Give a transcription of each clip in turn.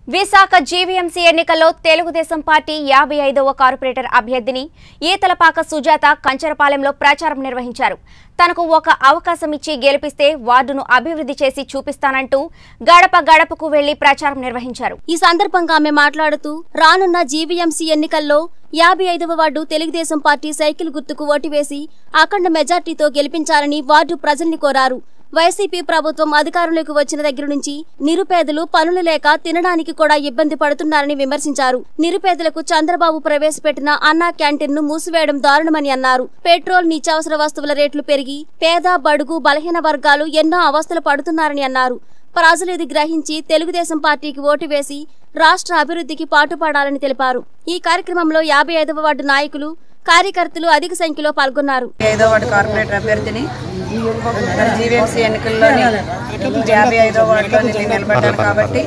Visakha GVMC ఎన్నికల్లో Telugu Desam party యాభై ఐదవ కార్పొరేటర్ అభ్యర్థిని ఈతలపాక సుజాత కంచరపాలెంలో ప్రచారం నిర్వహించారు తనకు ఒక అవకాశం ఇచ్చి గెలిపిస్తే వార్డును అభివృద్ధి చేసి చూపిస్తానంటూ గడప గడపకు వెళ్లి ప్రచారం నిర్వహించారు ఈ సందర్భంగా ఆమె మాట్లాడుతూ రానున్న జీవీఎంసీ ఎన్నికల్లో యాభై ఐదవ వార్డు తెలుగుదేశం పార్టీ సైకిల్ గుర్తుకు ఓటు వేసి అఖండ మెజార్టీతో గెలిపించాలని వార్డు ప్రజల్ని కోరారు వైసీపీ ప్రభుత్వం అధికారంలోకి వచ్చిన దగ్గర నుంచి నిరుపేదలు పనులు లేక తినడానికి కూడా ఇబ్బంది పడుతున్నారని విమర్శించారు నిరుపేదలకు చంద్రబాబు ప్రవేశపెట్టిన అన్నా క్యాంటీన్ ను మూసివేయడం దారుణమని అన్నారు పెట్రోల్ నిత్యావసర వస్తువుల రేట్లు పెరిగి పేద బడుగు బలహీన వర్గాలు ఎన్నో అవస్థలు పడుతున్నారని అన్నారు ప్రజలు ఇది గ్రహించి తెలుగుదేశం పార్టీకి ఓటు వేసి రాష్ట్ర అభివృద్ధికి పాటుపడాలని తెలిపారు ఈ కార్యక్రమంలో యాభై ఐదవ వార్డు నాయకులు కార్యకర్తలు అధిక సంఖ్యలో పాల్గొన్నారు ఐదో వార్డు కార్పొరేటర్ అభ్యర్థిని మరి జీవీఎంసీ ఎన్నికల్లోని యాభై ఐదో వార్డులో నేను నిలబడ్డాను కాబట్టి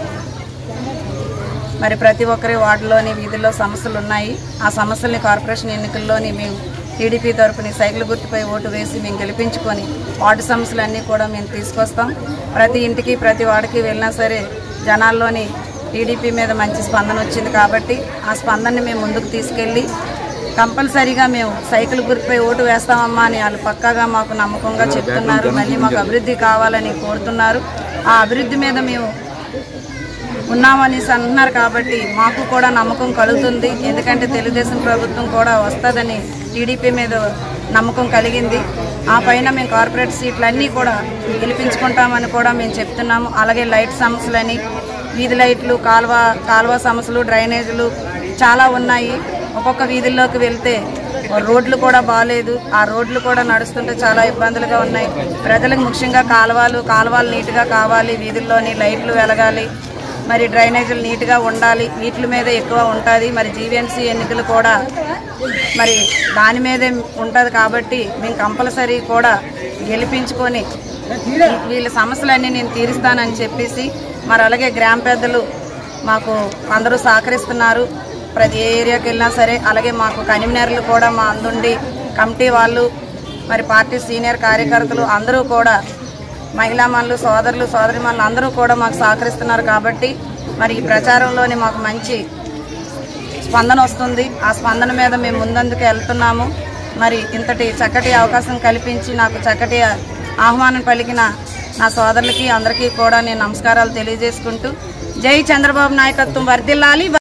మరి ప్రతి ఒక్కరి వార్డులోని వీధుల్లో సమస్యలు ఉన్నాయి ఆ సమస్యల్ని కార్పొరేషన్ ఎన్నికల్లోని మేము టీడీపీ తరపుని సైకిల్ గుర్తుపై ఓటు వేసి మేము గెలిపించుకొని వార్డు సమస్యలన్నీ కూడా మేము తీసుకొస్తాం ప్రతి ఇంటికి ప్రతి వాడికి వెళ్ళినా సరే జనాల్లోని టీడీపీ మీద మంచి స్పందన వచ్చింది కాబట్టి ఆ స్పందనని మేము ముందుకు తీసుకెళ్ళి కంపల్సరీగా మేము సైకిల్ గుర్తుపై ఓటు వేస్తామమ్మా అని వాళ్ళు పక్కాగా మాకు నమ్మకంగా చెప్తున్నారు మళ్ళీ మాకు అభివృద్ధి కావాలని కోరుతున్నారు ఆ అభివృద్ధి మీద మేము ఉన్నామనేసి అంటున్నారు కాబట్టి మాకు కూడా నమ్మకం కలుగుతుంది ఎందుకంటే తెలుగుదేశం ప్రభుత్వం కూడా వస్తుందని టీడీపీ మీద నమ్మకం కలిగింది ఆ పైన మేము కార్పొరేట్ సీట్లన్నీ కూడా గెలిపించుకుంటామని కూడా మేము చెప్తున్నాము అలాగే లైట్ సమస్యలని వీధి లైట్లు కాలువ కాలువ సమస్యలు డ్రైనేజీలు చాలా ఉన్నాయి ఒక్కొక్క వీధుల్లోకి వెళ్తే రోడ్లు కూడా బాగాలేదు ఆ రోడ్లు కూడా నడుస్తుంటే చాలా ఇబ్బందులుగా ఉన్నాయి ప్రజలకు ముఖ్యంగా కాలువలు కాలువలు నీట్గా కావాలి వీధుల్లోని లైట్లు వెలగాలి మరి డ్రైనేజీలు నీట్గా ఉండాలి వీటి మీద ఎక్కువ ఉంటుంది మరి జీవీఎంసీ ఎన్నికలు కూడా మరి దాని మీదే ఉంటుంది కాబట్టి మేము కంపల్సరీ కూడా గెలిపించుకొని వీళ్ళ సమస్యలన్నీ నేను తీరుస్తానని చెప్పేసి మరి అలాగే గ్రామ పెద్దలు మాకు అందరూ సహకరిస్తున్నారు ప్రతి ఏ ఏరియాకి వెళ్ళినా సరే అలాగే మాకు కన్వీనర్లు కూడా మా అందుండి కమిటీ వాళ్ళు మరి పార్టీ సీనియర్ కార్యకర్తలు అందరూ కూడా మహిళా మనులు సోదరులు సోదరి మనులు అందరూ కూడా మాకు సహకరిస్తున్నారు కాబట్టి మరి ఈ ప్రచారంలోని మాకు మంచి స్పందన వస్తుంది ఆ స్పందన మీద మేము ముందందుకు వెళ్తున్నాము మరి ఇంతటి చక్కటి అవకాశం కల్పించి నాకు చక్కటి ఆహ్వానం పలికిన నా సోదరులకి అందరికీ కూడా నేను నమస్కారాలు తెలియజేసుకుంటూ జై చంద్రబాబు నాయకత్వం వర్ధిల్లాలి